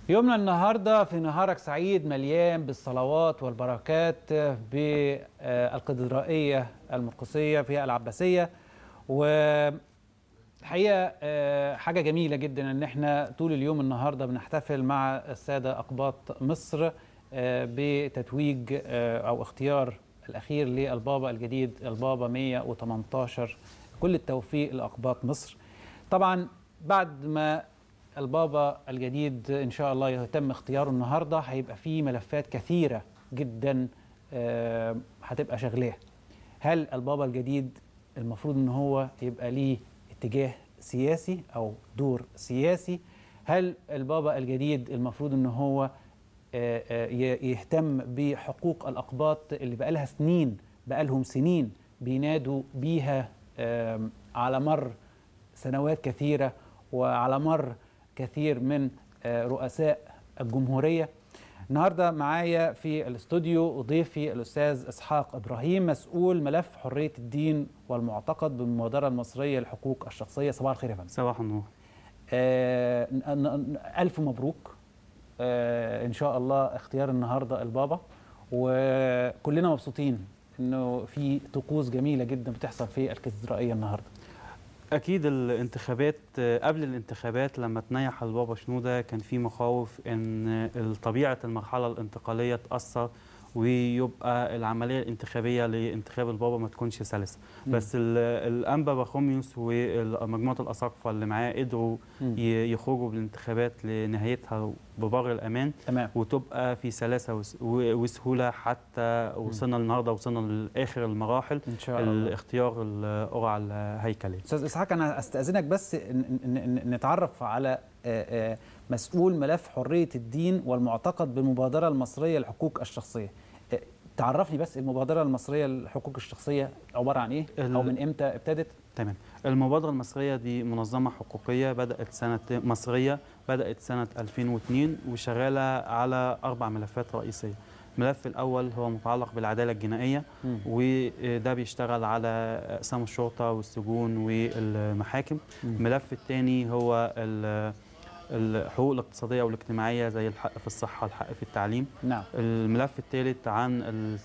يومنا النهارده في نهارك سعيد مليان بالصلوات والبركات بالكاتدرائيه المرقسيه في العباسيه والحقيقه حاجه جميله جدا ان احنا طول اليوم النهارده بنحتفل مع الساده اقباط مصر بتتويج او اختيار الاخير للبابا الجديد البابا 118 كل التوفيق لاقباط مصر طبعا بعد ما البابا الجديد ان شاء الله يتم اختياره النهارده هيبقى فيه ملفات كثيره جدا هتبقى شغلاه هل البابا الجديد المفروض ان هو يبقى ليه اتجاه سياسي او دور سياسي هل البابا الجديد المفروض ان هو يهتم بحقوق الاقباط اللي بقى لها سنين بقى لهم سنين بينادوا بيها على مر سنوات كثيره وعلى مر كثير من رؤساء الجمهوريه النهارده معايا في الاستوديو ضيفي الاستاذ اسحاق ابراهيم مسؤول ملف حريه الدين والمعتقد بالمبادره المصريه للحقوق الشخصيه صباح الخير يا فندم صباح النور آه الف مبروك آه ان شاء الله اختيار النهارده البابا وكلنا مبسوطين انه في طقوس جميله جدا بتحصل في الكاتدرائيه النهارده اكيد الانتخابات قبل الانتخابات لما تنيح البابا شنوده كان في مخاوف ان طبيعه المرحله الانتقاليه تاثر ويبقى العمليه الانتخابيه لانتخاب البابا ما تكونش سلسه بس الانبا بخوميوس ومجموعه الاساقفه اللي معاه قدروا يخرجوا بالانتخابات لنهايتها ببر الامان تمام. وتبقى في سلاسه وسهوله حتى وصلنا النهارده وصلنا لاخر المراحل ان شاء الله الاختيار القرعه الهيكليه استاذ اسحاق انا استاذنك بس نتعرف على مسؤول ملف حريه الدين والمعتقد بالمبادره المصريه للحقوق الشخصيه تعرفني بس المبادره المصريه للحقوق الشخصيه عباره عن ايه او من امتى ابتدت تمام المبادره المصريه دي منظمه حقوقيه بدات سنه مصريه بدات سنه 2002 وشغاله على اربع ملفات رئيسيه الملف الاول هو متعلق بالعداله الجنائيه م. وده بيشتغل على اقسام الشرطه والسجون والمحاكم م. الملف الثاني هو الحقوق الاقتصاديه والاجتماعيه زي الحق في الصحه الحق في التعليم نعم. الملف الثالث عن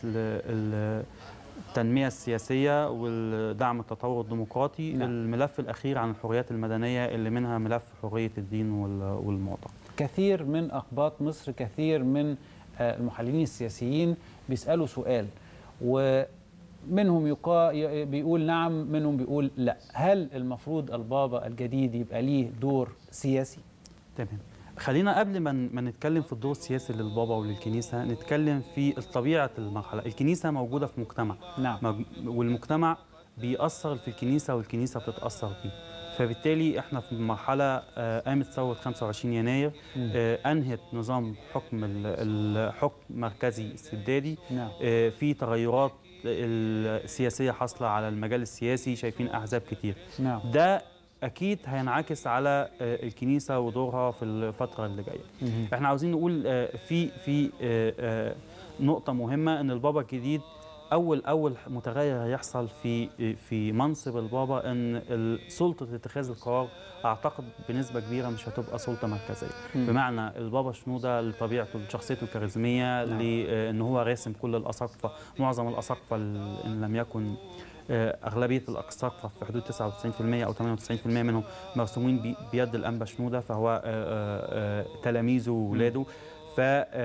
التنميه السياسيه والدعم التطور الديمقراطي نعم. الملف الاخير عن الحريات المدنيه اللي منها ملف حريه الدين والمعتقد كثير من اقباط مصر كثير من المحللين السياسيين بيسالوا سؤال ومنهم يقا بيقول نعم منهم بيقول لا هل المفروض البابا الجديد يبقى ليه دور سياسي تمام خلينا قبل ما ما نتكلم في الدور السياسي للبابا وللكنيسه نتكلم في طبيعه المرحله الكنيسه موجوده في مجتمع نعم والمجتمع بيأثر في الكنيسه والكنيسه بتتأثر فيه فبالتالي احنا في مرحله قامت ثوره 25 يناير انهت نظام حكم الحكم مركزي استبدادي نعم. في تغيرات السياسيه حاصله على المجال السياسي شايفين احزاب كتير نعم. ده اكيد هينعكس على الكنيسه ودورها في الفتره اللي جايه احنا عاوزين نقول في في نقطه مهمه ان البابا الجديد اول اول متغير هيحصل في في منصب البابا ان سلطه اتخاذ القرار اعتقد بنسبه كبيره مش هتبقى سلطه مركزيه مم. بمعنى البابا شنوده لطبيعته لشخصيته الكاريزميه نعم. لان هو راسم كل الاساقفه معظم الاساقفه ان لم يكن اغلبيه الاساقفه في حدود 99% او 98% منهم مرسومين بيد الانبا شنوده فهو تلاميذه وولاده ف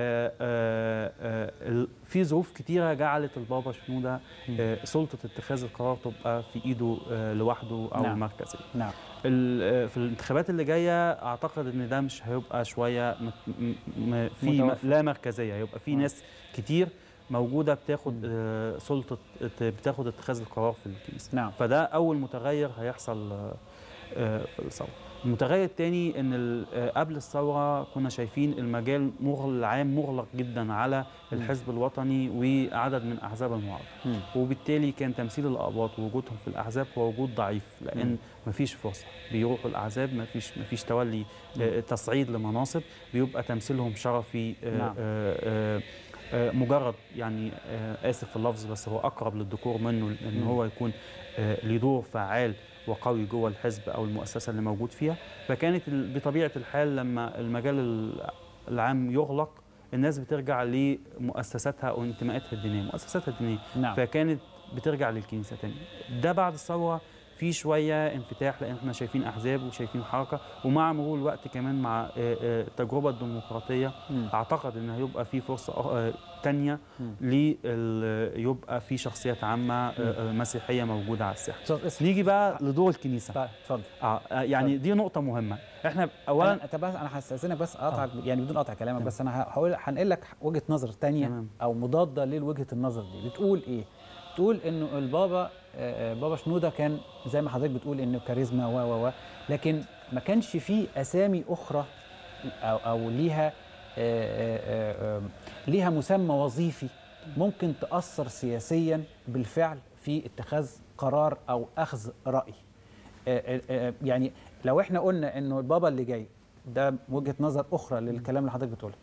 في ظروف كتيره جعلت البابا شنوده سلطه اتخاذ القرار تبقى في ايده لوحده او نعم. مركزيه نعم في الانتخابات اللي جايه اعتقد ان ده مش هيبقى شويه في متوفر. لا مركزيه هيبقى في ناس كتير موجوده بتاخد سلطه بتاخد اتخاذ القرار في الكنيسه نعم. فده اول متغير هيحصل في الثوره المتغير الثاني ان قبل الثوره كنا شايفين المجال مغلق العام مغلق جدا على الحزب الوطني وعدد من احزاب المعارضه وبالتالي كان تمثيل الاقباط ووجودهم في الاحزاب هو وجود ضعيف لان مفيش فرصه بيروحوا الاحزاب مفيش مفيش تولي تصعيد لمناصب بيبقى تمثيلهم شرفي نعم. مجرد يعني اسف في اللفظ بس هو اقرب للذكور منه ان هو يكون ليه دور فعال وقوي جوه الحزب او المؤسسه اللي موجود فيها فكانت بطبيعه الحال لما المجال العام يغلق الناس بترجع لمؤسساتها او انتماءاتها الدينيه مؤسساتها الدينيه نعم فكانت بترجع للكنيسه تاني ده بعد الثوره في شويه انفتاح لان احنا شايفين احزاب وشايفين حركه ومع مرور الوقت كمان مع آه، آه، التجربه الديمقراطيه مم. اعتقد ان هيبقى في فرصه أخ- آه، تانية مم. لل- يبقى في شخصيات عامه آه، آه، مسيحيه موجوده على الساحه استاذ اسلام نيجي بقى لدور الكنيسه طيب اتفضل اه آه، يعني دي نقطه مهمه احنا اولا انا طب انا هستاذنك بس اقطعك يعني بدون قطع كلامك بس انا هقول هنقل لك وجهه نظر تانية تمام. او مضاده لوجهه النظر دي بتقول ايه بتقول انه البابا آه، آه، بابا شنوده كان زي ما حضرتك بتقول انه كاريزما و و و لكن ما كانش فيه اسامي اخرى او او ليها آه، آه، آه، آه، ليها مسمى وظيفي ممكن تاثر سياسيا بالفعل في اتخاذ قرار او اخذ راي آه، آه، آه، يعني لو احنا قلنا انه البابا اللي جاي ده وجهه نظر اخرى للكلام اللي حضرتك بتقوله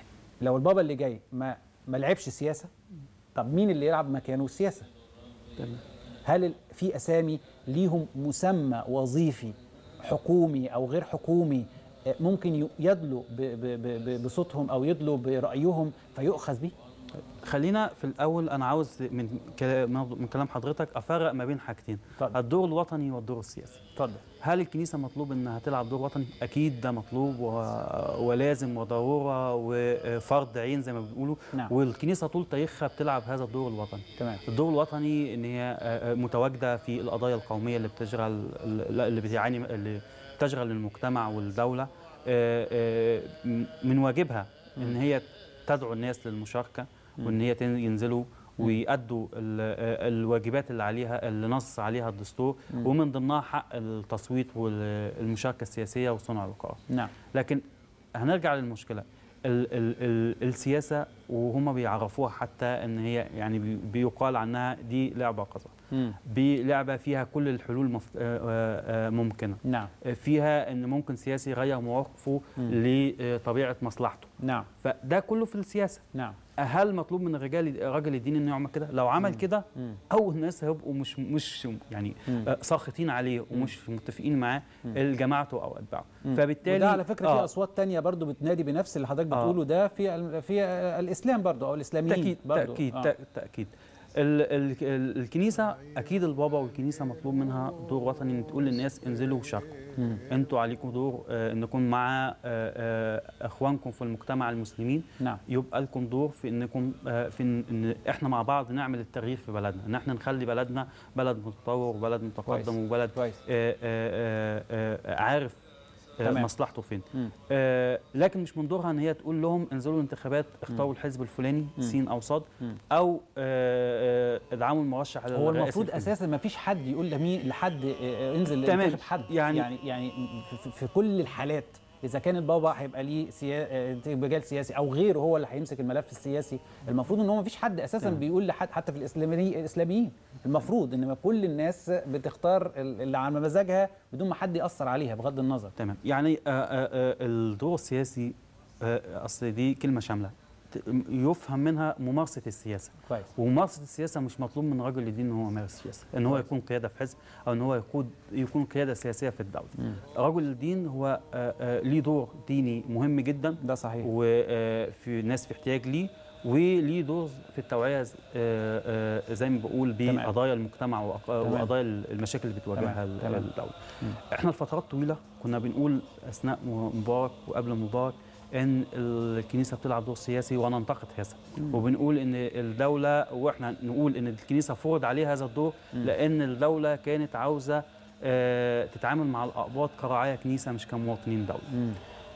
لو البابا اللي جاي ما ما لعبش سياسه طب مين اللي يلعب مكانه السياسه تمام. هل ال- في اسامي ليهم مسمى وظيفي حكومي او غير حكومي آه، ممكن ي- يدلوا ب- ب- ب- ب- بصوتهم او يدلوا برايهم فيؤخذ به خلينا في الاول انا عاوز من كلام من كلام حضرتك افرق ما بين حاجتين اتفضل الدور الوطني والدور السياسي اتفضل هل الكنيسه مطلوب انها تلعب دور وطني اكيد ده مطلوب و... ولازم وضروره وفرض عين زي ما بيقولوا نعم. والكنيسه طول تاريخها بتلعب هذا الدور الوطني تمام الدور الوطني ان هي آه، آه، متواجده في القضايا القوميه اللي بتشغل اللي بتعاني اللي بتشغل المجتمع والدوله آه، آه، م- من واجبها ان هي تدعو الناس للمشاركه وان هي تن- ينزلوا ويأدوا ال- آه، الواجبات اللي عليها اللي نص عليها الدستور ومن ضمنها حق التصويت والمشاركه السياسيه وصنع القرار نعم لكن هنرجع للمشكله ال ال ال السياسه وهم بيعرفوها حتى ان هي يعني بي- بيقال عنها دي لعبه قذره مم. بلعبه فيها كل الحلول مف... آه، آه، آه، ممكنه نعم آه، فيها ان ممكن سياسي يغير مواقفه لطبيعه مصلحته نعم فده كله في السياسه نعم هل مطلوب من الرجال راجل الدين انه يعمل كده لو عمل كده مم. اول الناس هيبقوا مش مش يعني مم. آه، ساخطين عليه ومش متفقين معاه جماعته او اتباعه فبالتالي وده على فكره آه، في اصوات تانية برضو بتنادي بنفس اللي حضرتك آه. بتقوله ده في ال- في الاسلام برضو او الاسلاميين تأكيد برضو تأكيد آه. آه. تأكيد ال ال ال الكنيسة أكيد البابا والكنيسة مطلوب منها دور وطني إن تقول للناس انزلوا وشاركوا مم. أنتوا عليكم دور آه إنكم مع آه آه إخوانكم في المجتمع المسلمين نعم يبقى لكم دور في إنكم آه في إن, إن إحنا مع بعض نعمل التغيير في بلدنا إن إحنا نخلي بلدنا بلد متطور وبلد كويس. متقدم وبلد كويس آه آه آه آه عارف آه تمام. مصلحته فين مم. آه لكن مش من دورها ان هي تقول لهم انزلوا الانتخابات اختاروا الحزب الفلاني مم. سين او صاد مم. او آه آه ادعموا المرشح هو الرئاسي المفروض الفلاني. اساسا ما فيش حد يقول لمين لحد آه، آه، انزل تمام. انتخب حد يعني- يعني يعني في, في- في كل الحالات اذا كان البابا هيبقى ليه سيا... آه، مجال سياسي او غيره هو اللي هيمسك الملف السياسي المفروض ان هو ما فيش حد اساسا تمام. بيقول لحد حتى في الاسلامي الاسلاميين المفروض ان كل الناس بتختار ال- اللي على مزاجها بدون ما حد ياثر عليها بغض النظر تمام يعني آه آه آه الدور السياسي آه اصل دي كلمه شامله ت- يفهم منها ممارسه السياسه كويس وممارسه السياسه مش مطلوب من رجل الدين ان هو يمارس السياسه ان هو كويس. يكون قياده في حزب او ان هو يقود يكون قياده سياسيه في الدوله رجل الدين هو آه آه ليه دور ديني مهم جدا ده صحيح وفي ناس في احتياج ليه وليه دور في التوعيه ز- آه، آه، زي ما بقول تمام. بقضايا المجتمع وأق- تمام. وقضايا المشاكل اللي بتواجهها تمام. ال- تمام. الدوله. احنا لفترات طويله كنا بنقول اثناء مبارك وقبل مبارك ان الكنيسه بتلعب دور سياسي وننتقد هذا وبنقول ان الدوله واحنا نقول ان الكنيسه فرض عليها هذا الدور لان الدوله كانت عاوزه آه، تتعامل مع الاقباط كرعايا كنيسه مش كمواطنين دوله مم.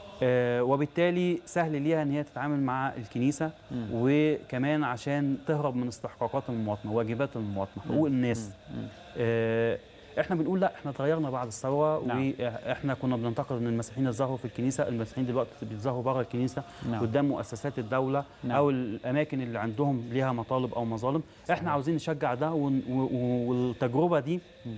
آه، وبالتالي سهل ليها ان هي تتعامل مع الكنيسه مم. وكمان عشان تهرب من استحقاقات المواطنه واجبات المواطنه حقوق الناس مم. آه، احنا بنقول لا احنا اتغيرنا بعد الثوره نعم. واحنا كنا بننتقد ان المسيحيين اتظاهروا في الكنيسه المسيحيين دلوقتي بيتظاهروا بره الكنيسه نعم. قدام مؤسسات الدوله نعم. او الاماكن اللي عندهم ليها مطالب او مظالم احنا عاوزين نشجع ده ون- و- و- والتجربه دي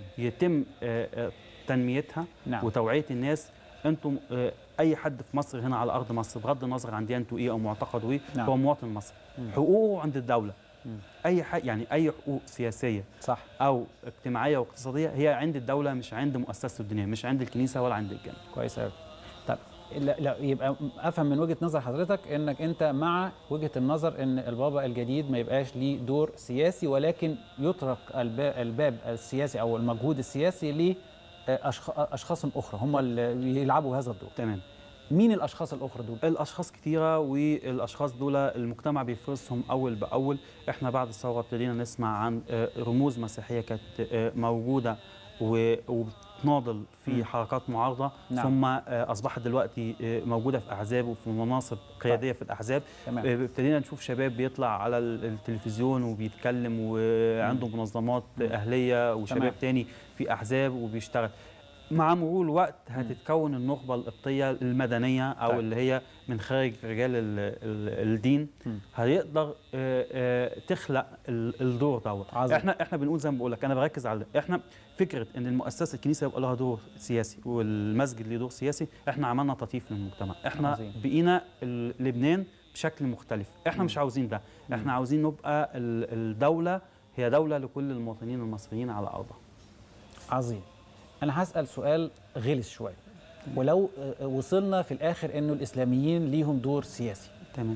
يتم آه، آه، تنميتها نعم. وتوعيه الناس انتم آه، اي حد في مصر هنا على ارض مصر بغض النظر عن ديانته ايه او معتقده ايه نعم. هو مواطن مصري حقوقه عند الدوله اي حاجه يعني اي حقوق سياسيه صح او اجتماعيه واقتصاديه هي عند الدوله مش عند مؤسسه الدنيا مش عند الكنيسه ولا عند الجامع كويس قوي طب لا, لا يبقى افهم من وجهه نظر حضرتك انك انت مع وجهه النظر ان البابا الجديد ما يبقاش ليه دور سياسي ولكن يترك الباب, الباب السياسي او المجهود السياسي لاشخاص اخرى هم اللي يلعبوا هذا الدور تمام مين الاشخاص الاخرى دول الاشخاص كتيره والاشخاص دول المجتمع بيفرزهم اول باول احنا بعد الثوره ابتدينا نسمع عن آه، رموز مسيحيه كانت آه، موجوده و- وبتناضل في مم. حركات معارضه نعم. ثم آه، اصبحت دلوقتي آه، موجوده في احزاب وفي مناصب قياديه في الاحزاب تمام آه، ابتدينا نشوف شباب بيطلع على ال- التلفزيون وبيتكلم وعنده منظمات مم. اهليه وشباب تمام. تاني في احزاب وبيشتغل مع مرور الوقت هتتكون النخبه القبطيه المدنيه او طيب. اللي هي من خارج رجال ال ال الدين مم. هيقدر آه، آه، تخلق ال- الدور دوت عظيم. احنا احنا بنقول زي ما بقول لك انا بركز على ده. احنا فكره ان المؤسسه الكنيسه يبقى لها دور سياسي والمسجد ليه دور سياسي احنا عملنا تطيف للمجتمع احنا عظيم. بقينا ال- لبنان بشكل مختلف احنا مم. مش عاوزين ده مم. احنا عاوزين نبقى ال- الدوله هي دوله لكل المواطنين المصريين على ارضها عظيم انا هسال سؤال غلس شويه ولو آه، وصلنا في الاخر انه الاسلاميين ليهم دور سياسي تمام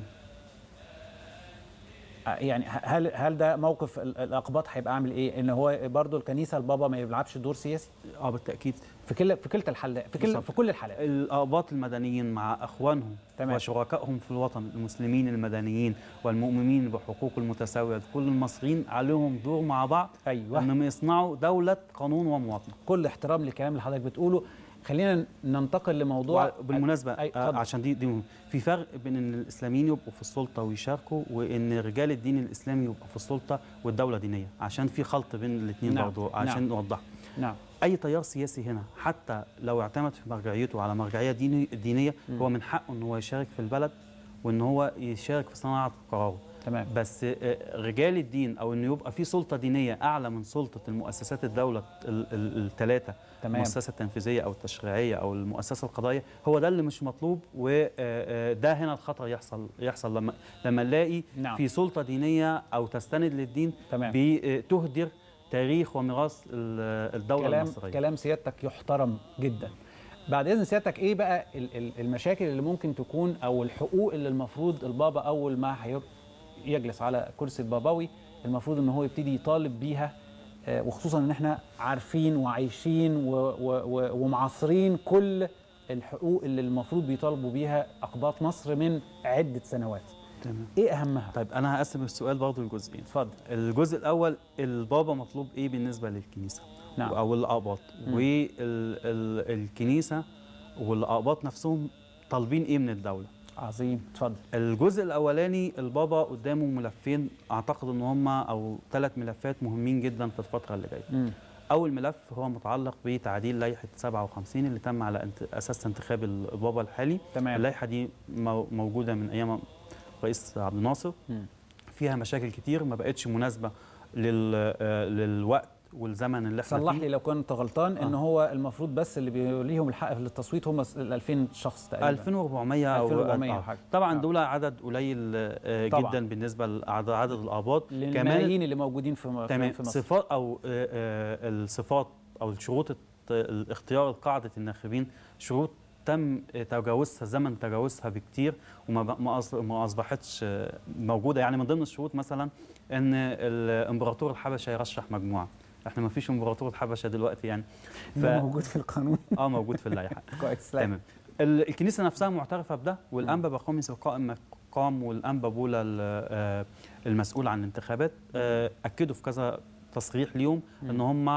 آه، يعني ه- هل هل ده موقف ال- الاقباط هيبقى عامل ايه ان هو برضو الكنيسه البابا ما يلعبش دور سياسي اه بالتاكيد في كل في كلتا الحالات في كل بالظبط. في كل الحالات الآباط المدنيين مع أخوانهم تمام. وشركائهم في الوطن المسلمين المدنيين والمؤمنين بحقوق المتساوية كل المصريين عليهم دور مع بعض ايوه أنهم يصنعوا دولة قانون ومواطنة كل احترام للكلام اللي حضرتك بتقوله خلينا ننتقل لموضوع بالمناسبة أي، آه، اتفضل. عشان دي, دي مهم. في فرق بين أن الإسلاميين يبقوا في السلطة ويشاركوا وأن رجال الدين الإسلامي يبقوا في السلطة والدولة دينية عشان في خلط بين الاثنين نعم، برضه عشان نعم. نوضح نعم اي تيار سياسي هنا حتى لو اعتمد في مرجعيته على مرجعيه ديني دينيه مم. هو من حقه ان هو يشارك في البلد وان هو يشارك في صناعه قراره تمام بس آه، رجال الدين او انه يبقى في سلطه دينيه اعلى من سلطه المؤسسات الدوله الثلاثه تمام المؤسسه التنفيذيه او التشريعيه او المؤسسه القضائيه هو ده اللي مش مطلوب وده هنا الخطر يحصل يحصل لما لما نلاقي نعم في سلطه دينيه او تستند للدين تمام بتهدر تاريخ وميراث ال- الدوله كلام المصريه كلام سيادتك يحترم جدا بعد اذن سيادتك ايه بقى ال- ال- المشاكل اللي ممكن تكون او الحقوق اللي المفروض البابا اول ما هير- يجلس على كرسي البابوي المفروض ان هو يبتدي يطالب بيها آه، وخصوصا ان احنا عارفين وعايشين و- و- و- ومعاصرين كل الحقوق اللي المفروض بيطالبوا بيها اقباط مصر من عده سنوات تمام ايه اهمها طيب انا هقسم السؤال برضه لجزئين اتفضل الجزء الاول البابا مطلوب ايه بالنسبه للكنيسه نعم او الاقباط مم. والكنيسه والاقباط نفسهم طالبين ايه من الدوله عظيم اتفضل الجزء الاولاني البابا قدامه ملفين اعتقد ان هم او ثلاث ملفات مهمين جدا في الفتره اللي جايه مم. اول ملف هو متعلق بتعديل لائحه 57 اللي تم على انت اساس انتخاب البابا الحالي تمام اللائحه دي مو- موجوده من ايام رئيس عبد الناصر مم. فيها مشاكل كتير ما بقتش مناسبه لل آه، للوقت والزمن اللي احنا صلح فيه لي لو كنت غلطان ان آه. هو المفروض بس اللي بي- ليهم الحق في التصويت هم ال 2000 شخص تقريبا 2400 او 2400 آه. وحاجة. طبعا آه. دول عدد قليل آه، طبعاً. جدا بالنسبه لعدد الاباط للملايين اللي موجودين في م- تمام في مصر صفات او آه، آه، الصفات او الشروط الت- الاختيار قاعده الناخبين شروط تم تجاوزها زمن تجاوزها بكتير وما ب- ما أص- ما اصبحتش آه، موجوده يعني من ضمن الشروط مثلا ان الامبراطور الحبشه يرشح مجموعه احنا ما فيش امبراطور الحبشه دلوقتي يعني ف... ده موجود في القانون اه موجود في اللائحه كويس لا. تمام ال- الكنيسه نفسها معترفه بده والانبا بخوميس القائم مقام والانبا بولا ال- آه، المسؤول عن الانتخابات آه، اكدوا في كذا تصريح ليهم ان هم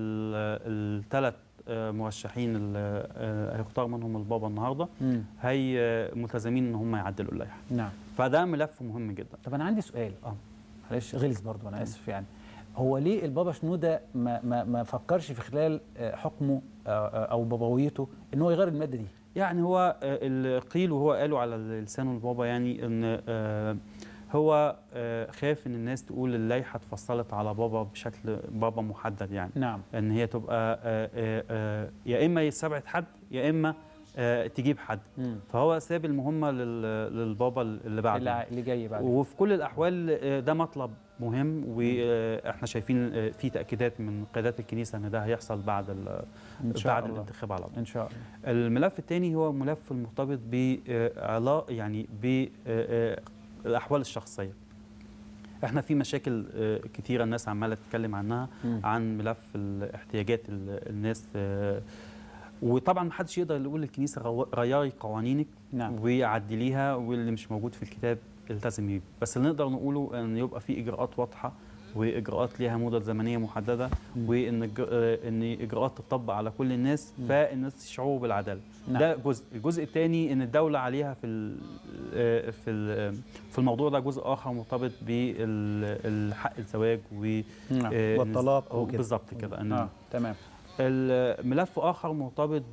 الثلاث مرشحين اللي آه، هيختار منهم البابا النهارده مم. هي آه، ملتزمين ان هم يعدلوا اللائحه نعم فده ملف مهم جدا طب انا عندي سؤال آه. معلش غلس برضو انا اسف يعني هو ليه البابا شنوده ما ما ما فكرش في خلال آه، حكمه آه، آه، او بابويته ان هو يغير الماده دي يعني هو آه، اللي قيل وهو قاله على لسانه البابا يعني ان آه، هو آه، خاف ان الناس تقول اللائحه اتفصلت على بابا بشكل بابا محدد يعني نعم ان هي تبقى آه، آه، آه، يا اما يستبعد حد يا اما آه، تجيب حد مم. فهو ساب المهمه لل- للبابا اللي بعده اللي اللي جاي بعد وفي كل الاحوال آه، ده مطلب مهم واحنا شايفين آه، في تاكيدات من قيادات الكنيسه ان ده هيحصل بعد ال- ان شاء بعد الله الانتخاب على طول ان شاء الله الملف الثاني هو ملف المرتبط بعلاقه يعني بالاحوال الشخصيه احنا في مشاكل آه، كتيره الناس عماله تتكلم عنها مم. عن ملف الاحتياجات ال- الناس آه، وطبعا محدش يقدر يقول للكنيسه غو- غيري قوانينك نعم ويعدليها واللي مش موجود في الكتاب التزمي بيه بس اللي نقدر نقوله ان يبقى في اجراءات واضحه واجراءات ليها مده زمنيه محدده مم. وان الج- آه، ان اجراءات تطبق على كل الناس مم. فالناس يشعروا بالعداله نعم. ده جزء الجزء الثاني ان الدوله عليها في ال- آه، في ال- في الموضوع ده جزء اخر مرتبط بالحق الزواج و نعم آه، والطلاق وكده بالظبط كده ان اه تمام الملف اخر مرتبط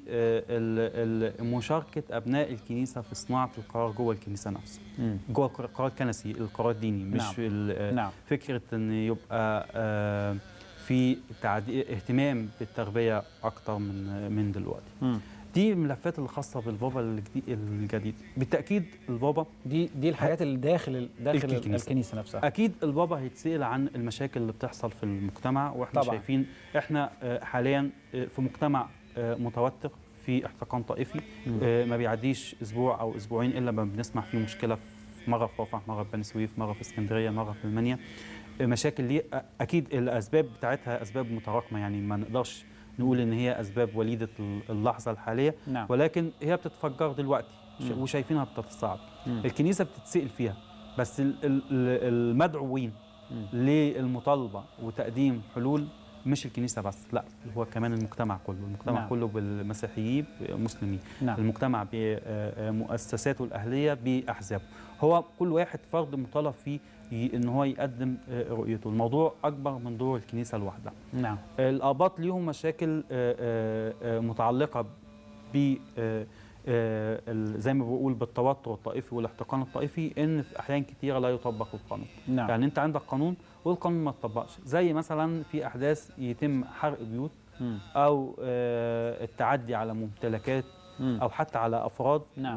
بمشاركه ابناء الكنيسه في صناعه القرار جوه الكنيسه نفسها مم. جوه القرار القرار الكنسي القرار الديني مش نعم. ال- نعم فكره ان يبقى آه، في تعدي اهتمام بالتربيه اكتر من من دلوقتي مم. دي الملفات اللي خاصه بالبابا الجديد, الجديد بالتاكيد البابا دي دي الحاجات اللي داخل داخل الكنيسة. الكنيسه, الكنيسة نفسها اكيد البابا هيتسال عن المشاكل اللي بتحصل في المجتمع واحنا طبعاً. شايفين احنا آه، حاليا آه، في مجتمع آه، متوتر في احتقان طائفي مم. آه، ما بيعديش اسبوع او اسبوعين الا ما بنسمع فيه مشكله في مره في رفح مره في بني سويف مره في اسكندريه مره في المنيا آه، مشاكل دي آه، اكيد الاسباب بتاعتها اسباب متراكمه يعني ما نقدرش نقول ان هي اسباب وليده اللحظه الحاليه نعم ولكن هي بتتفجر دلوقتي ش- مم. وشايفينها بتتصاعد مم. الكنيسه بتتسال فيها بس ال- ال- ال- المدعوين مم. للمطالبه وتقديم حلول مش الكنيسه بس لا هو كمان المجتمع كله المجتمع نعم. نعم. كله بالمسيحيين مسلمين نعم المجتمع بمؤسساته الاهليه باحزابه هو كل واحد فرد مطالب فيه ي- ان هو يقدم آه، رؤيته الموضوع اكبر من دور الكنيسه لوحدها نعم الاباط ليهم مشاكل آه، آه، آه، متعلقه ب آه، آه، ال- زي ما بقول بالتوتر الطائفي والاحتقان الطائفي ان في احيان كثيره لا يطبق القانون نعم يعني انت عندك قانون والقانون ما اتطبقش زي مثلا في احداث يتم حرق بيوت مم. او آه، التعدي على ممتلكات مم. او حتى على افراد نعم.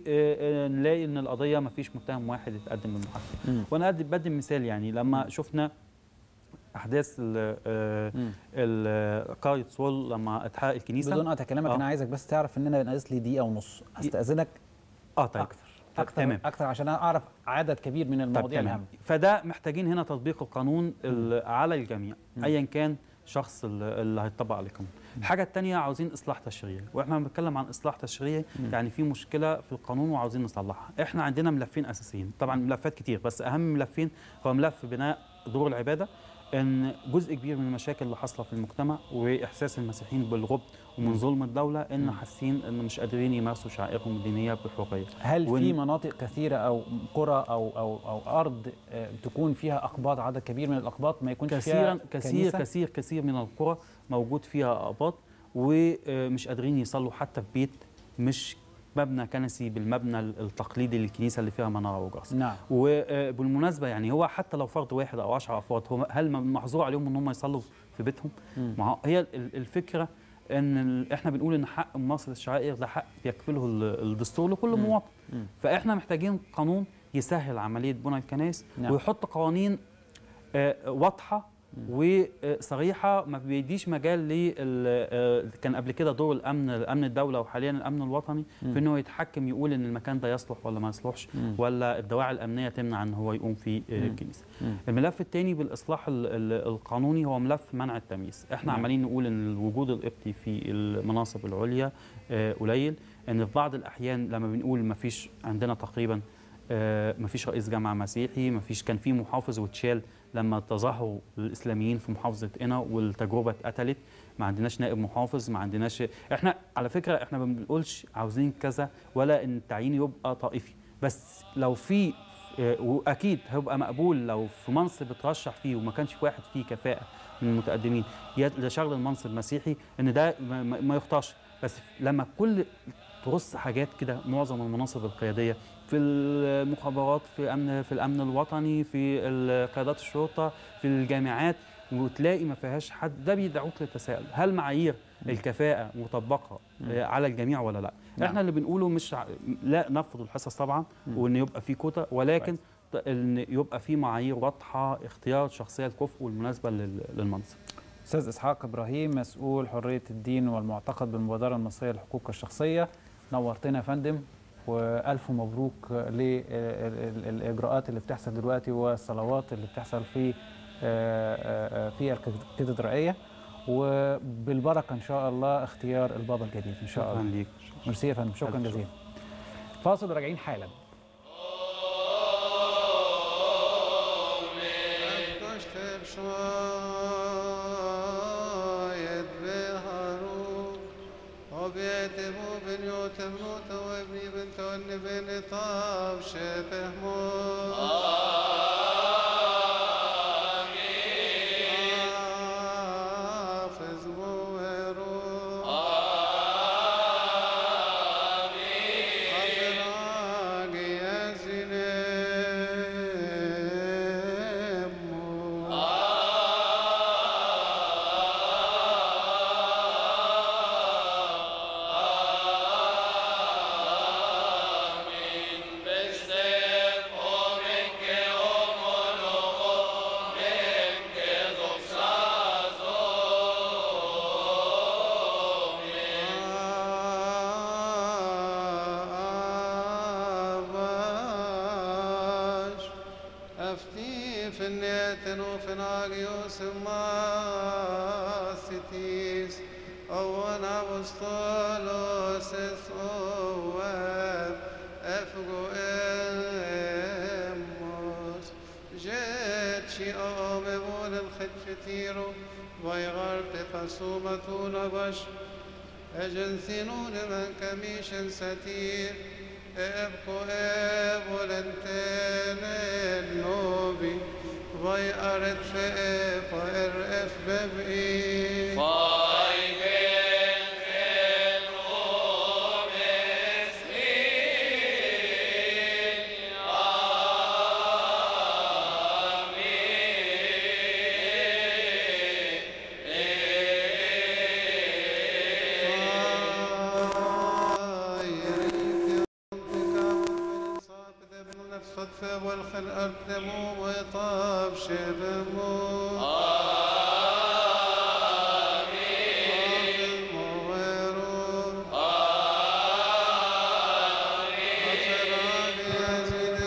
ونلاقي ان القضيه ما فيش متهم واحد يتقدم للمحاكمه مم. وانا أدي- بدي مثال يعني لما شفنا احداث ال- آه، مم. ال- قريه سول لما اتحرق الكنيسه بدون قطع كلامك آه. انا عايزك بس تعرف ان انا ناقص لي دقيقه ونص استاذنك اه طيب اكثر طب اكثر تمام. اكثر عشان اعرف عدد كبير من طب المواضيع تمام. الهامه فده محتاجين هنا تطبيق القانون ال- على الجميع مم. ايا كان شخص ال- اللي هيطبق عليه القانون الحاجه الثانيه عاوزين اصلاح تشريعي واحنا بنتكلم عن اصلاح تشريعي مم. يعني في مشكله في القانون وعاوزين نصلحها احنا عندنا ملفين اساسيين طبعا ملفات كتير بس اهم ملفين هو ملف بناء دور العباده ان جزء كبير من المشاكل اللي حاصله في المجتمع واحساس المسيحيين بالغبن ومن ظلم الدوله ان مم. حاسين ان مش قادرين يمارسوا شعائرهم الدينيه بحريه هل وإن- في مناطق كثيره او قرى او او او ارض آه، تكون فيها اقباط عدد كبير من الاقباط ما يكونش كثيرا فيها كثير كنيسة؟ كثير كثير من القرى موجود فيها اباط ومش قادرين يصلوا حتى في بيت مش مبنى كنسي بالمبنى التقليدي للكنيسه اللي فيها مناره وجرس نعم وبالمناسبه يعني هو حتى لو فرد واحد او 10 افراد هو هل محظور عليهم ان هم يصلوا في بيتهم؟ مم. ما هو هي ال- الفكره ان ال- احنا بنقول ان حق ممارسه الشعائر ده حق يكفله ال- الدستور لكل مم. مواطن مم. فاحنا محتاجين قانون يسهل عمليه بناء الكنائس نعم. ويحط قوانين آه، واضحه وصريحه ما بيديش مجال ل كان قبل كده دور الامن الامن الدوله وحاليا الامن الوطني مم. في انه يتحكم يقول ان المكان ده يصلح ولا ما يصلحش مم. ولا الدواعي الامنيه تمنع ان هو يقوم في آه، مم. الكنيسه مم. الملف الثاني بالاصلاح ال- ال- القانوني هو ملف منع التمييز احنا نعم. عمالين نقول ان الوجود القبطي في المناصب العليا آه، قليل ان في بعض الاحيان لما بنقول ما فيش عندنا تقريبا ما فيش رئيس جامعه مسيحي ما فيش كان في محافظ واتشال لما تظاهروا الاسلاميين في محافظه قنا والتجربه اتقتلت ما عندناش نائب محافظ ما عندناش احنا على فكره احنا ما بنقولش عاوزين كذا ولا ان التعيين يبقى طائفي بس لو في آه، واكيد هيبقى مقبول لو في منصب اترشح فيه وما كانش في واحد فيه كفاءه من المتقدمين يد- لشغل المنصب مسيحي ان ده ما, ما ما يختارش بس لما كل ترص حاجات كده معظم المناصب القياديه في المخابرات في امن في الامن الوطني في ال- قيادات الشرطه في الجامعات وتلاقي ما فيهاش حد ده بيدعوك للتساؤل هل معايير الكفاءه مطبقه آه، على الجميع ولا لا نعم. احنا اللي بنقوله مش ع- لا نرفض الحصص طبعا مم. وان يبقى في كوتا ولكن كويس. ان يبقى في معايير واضحه اختيار الشخصيه الكفء والمناسبه لل- للمنصب استاذ اسحاق ابراهيم مسؤول حريه الدين والمعتقد بالمبادره المصريه للحقوق الشخصيه نورتنا يا فندم والف مبروك للاجراءات اللي بتحصل دلوقتي والصلوات اللي بتحصل في آه، آه، في الكاتدرائيه وبالبركه ان شاء الله اختيار البابا الجديد ان شاء شكرا الله ليك ميرسي يا فندم شكرا ألف شكر. جزيلا فاصل وراجعين حالا کشته شاید به هارون آبیت مو بنیوت بنوت و ابنی بنت و نبن طاب شبه مو حافظ مو هارون حافظ يا زينب مو آباش أفتي في النيت وفي ناقيوس ما ستيس أونا بسطولوس ثواب أفقو إموس جيت شي أو بقول الخدف تيرو ويغار تقسومتون بش أجنسنون من كميش ستير ابقوا ابو لنتين النوبي ضي أرد فئف وإرئف ببئي صدفة والخلق دمو وطاب شبمو آمين ويرو أفراد يزيد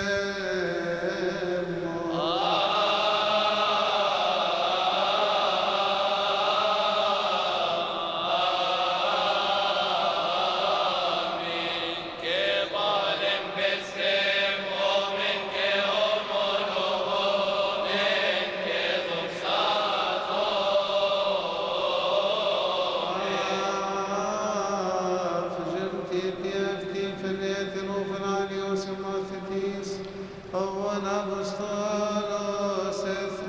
فجرتي تيفتي فليت روف العلي وسمع فتيس أولا بسطولوس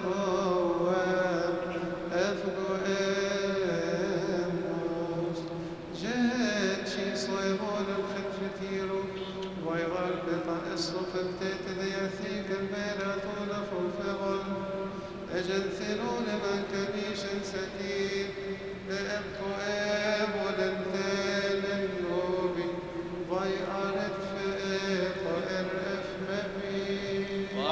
ثروات أفقو إموس جيت شي صيبون الخلف تيرو ويغار قطع الصف بتيت ذيثيك البيرة طول فوفغل أجنثنون من كنيش ستير بأبقوا إب ولنتين النوبي ضيعرت فئق وإرف مبي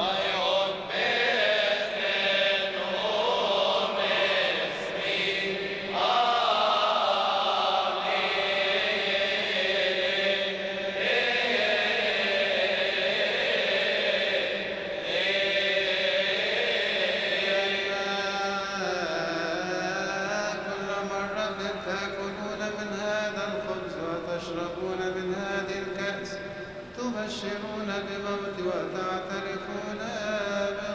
كل مرة تأكلون من هذا الخبز وتشربون من هذه الكأس تبشرون بموت وتعترفون